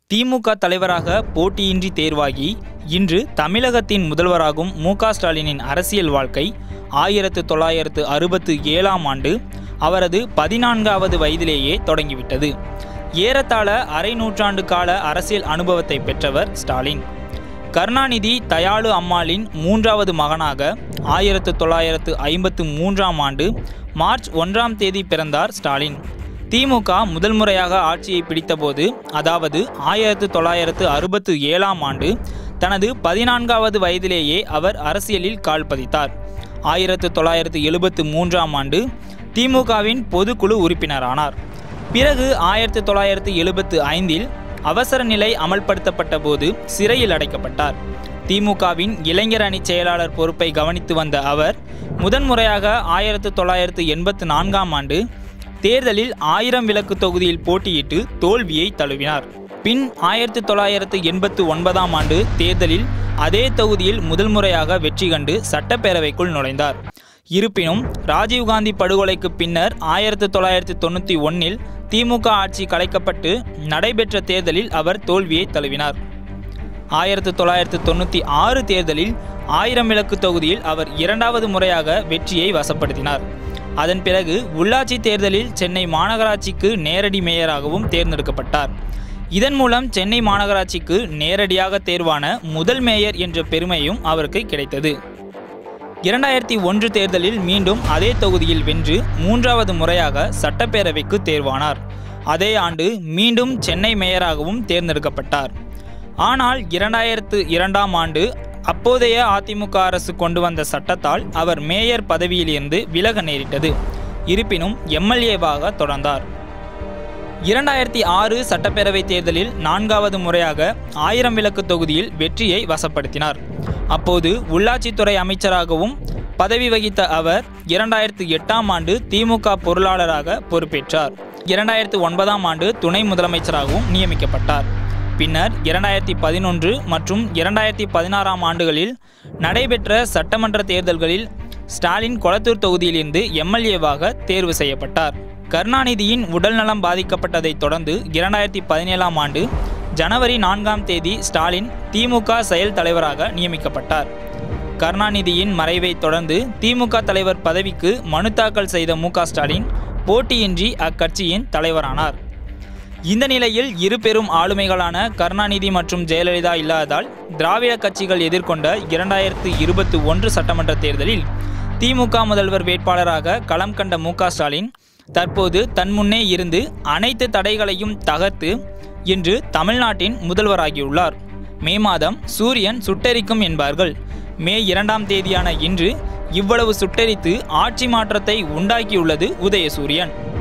திமுக தலைவராக போட்டியின்றி தேர்வாகி இன்று தமிழகத்தின் முதல்வராகும் மு க ஸ்டாலினின் அரசியல் வாழ்க்கை ஆயிரத்து தொள்ளாயிரத்து அறுபத்து ஏழாம் ஆண்டு அவரது பதினான்காவது வயதிலேயே தொடங்கிவிட்டது ஏறத்தாழ அரை நூற்றாண்டு கால அரசியல் அனுபவத்தை பெற்றவர் ஸ்டாலின் கருணாநிதி தயாளு அம்மாளின் மூன்றாவது மகனாக ஆயிரத்து தொள்ளாயிரத்து ஐம்பத்து மூன்றாம் ஆண்டு மார்ச் ஒன்றாம் தேதி பிறந்தார் ஸ்டாலின் திமுக முதல் முறையாக ஆட்சியை பிடித்தபோது அதாவது ஆயிரத்து தொள்ளாயிரத்து அறுபத்து ஏழாம் ஆண்டு தனது பதினான்காவது வயதிலேயே அவர் அரசியலில் கால் பதித்தார் ஆயிரத்து தொள்ளாயிரத்து எழுபத்து மூன்றாம் ஆண்டு திமுகவின் பொதுக்குழு உறுப்பினரானார் பிறகு ஆயிரத்து தொள்ளாயிரத்து எழுபத்து ஐந்தில் அவசர நிலை அமல்படுத்தப்பட்ட போது சிறையில் அடைக்கப்பட்டார் திமுகவின் இளைஞர் அணி செயலாளர் பொறுப்பை கவனித்து வந்த அவர் முதன்முறையாக ஆயிரத்து தொள்ளாயிரத்து எண்பத்து நான்காம் ஆண்டு தேர்தலில் ஆயிரம் விளக்கு தொகுதியில் போட்டியிட்டு தோல்வியை தழுவினார் பின் ஆயிரத்து தொள்ளாயிரத்து எண்பத்து ஒன்பதாம் ஆண்டு தேர்தலில் அதே தொகுதியில் முதல் முறையாக வெற்றி கண்டு சட்டப்பேரவைக்குள் நுழைந்தார் இருப்பினும் ராஜீவ்காந்தி படுகொலைக்கு பின்னர் ஆயிரத்து தொள்ளாயிரத்து தொண்ணூற்றி ஒன்னில் திமுக ஆட்சி கலைக்கப்பட்டு நடைபெற்ற தேர்தலில் அவர் தோல்வியை தழுவினார் ஆயிரத்து தொள்ளாயிரத்து தொண்ணூற்றி ஆறு தேர்தலில் ஆயிரம் விளக்கு தொகுதியில் அவர் இரண்டாவது முறையாக வெற்றியை வசப்படுத்தினார் அதன் பிறகு உள்ளாட்சி தேர்தலில் சென்னை மாநகராட்சிக்கு நேரடி மேயராகவும் தேர்ந்தெடுக்கப்பட்டார் இதன் மூலம் சென்னை மாநகராட்சிக்கு நேரடியாக தேர்வான முதல் மேயர் என்ற பெருமையும் அவருக்கு கிடைத்தது இரண்டாயிரத்தி ஒன்று தேர்தலில் மீண்டும் அதே தொகுதியில் வென்று மூன்றாவது முறையாக சட்டப்பேரவைக்கு தேர்வானார் அதே ஆண்டு மீண்டும் சென்னை மேயராகவும் தேர்ந்தெடுக்கப்பட்டார் ஆனால் இரண்டாயிரத்து இரண்டாம் ஆண்டு அப்போதைய அதிமுக அரசு கொண்டு வந்த சட்டத்தால் அவர் மேயர் பதவியிலிருந்து விலக நேரிட்டது இருப்பினும் எம்எல்ஏவாக தொடர்ந்தார் இரண்டாயிரத்தி ஆறு சட்டப்பேரவை தேர்தலில் நான்காவது முறையாக ஆயிரம் விளக்கு தொகுதியில் வெற்றியை வசப்படுத்தினார் அப்போது உள்ளாட்சித்துறை அமைச்சராகவும் பதவி வகித்த அவர் இரண்டாயிரத்து எட்டாம் ஆண்டு திமுக பொருளாளராக பொறுப்பேற்றார் இரண்டாயிரத்து ஒன்பதாம் ஆண்டு துணை முதலமைச்சராகவும் நியமிக்கப்பட்டார் பின்னர் இரண்டாயிரத்தி பதினொன்று மற்றும் இரண்டாயிரத்தி பதினாறாம் ஆண்டுகளில் நடைபெற்ற சட்டமன்ற தேர்தல்களில் ஸ்டாலின் கொளத்தூர் தொகுதியிலிருந்து எம்எல்ஏவாக தேர்வு செய்யப்பட்டார் கருணாநிதியின் உடல்நலம் பாதிக்கப்பட்டதைத் தொடர்ந்து இரண்டாயிரத்தி பதினேழாம் ஆண்டு ஜனவரி நான்காம் தேதி ஸ்டாலின் திமுக செயல் தலைவராக நியமிக்கப்பட்டார் கருணாநிதியின் மறைவைத் தொடர்ந்து திமுக தலைவர் பதவிக்கு மனு தாக்கல் செய்த மு ஸ்டாலின் போட்டியின்றி அக்கட்சியின் தலைவரானார் இந்த நிலையில் இரு பெரும் ஆளுமைகளான கருணாநிதி மற்றும் ஜெயலலிதா இல்லாததால் திராவிட கட்சிகள் எதிர்கொண்ட இரண்டாயிரத்து இருபத்தி ஒன்று சட்டமன்ற தேர்தலில் திமுக முதல்வர் வேட்பாளராக களம் கண்ட மு ஸ்டாலின் தற்போது தன் முன்னே இருந்து அனைத்து தடைகளையும் தகர்த்து இன்று தமிழ்நாட்டின் முதல்வராகியுள்ளார் மே மாதம் சூரியன் சுட்டெரிக்கும் என்பார்கள் மே இரண்டாம் தேதியான இன்று இவ்வளவு சுட்டெரித்து ஆட்சி மாற்றத்தை உண்டாக்கியுள்ளது உதயசூரியன்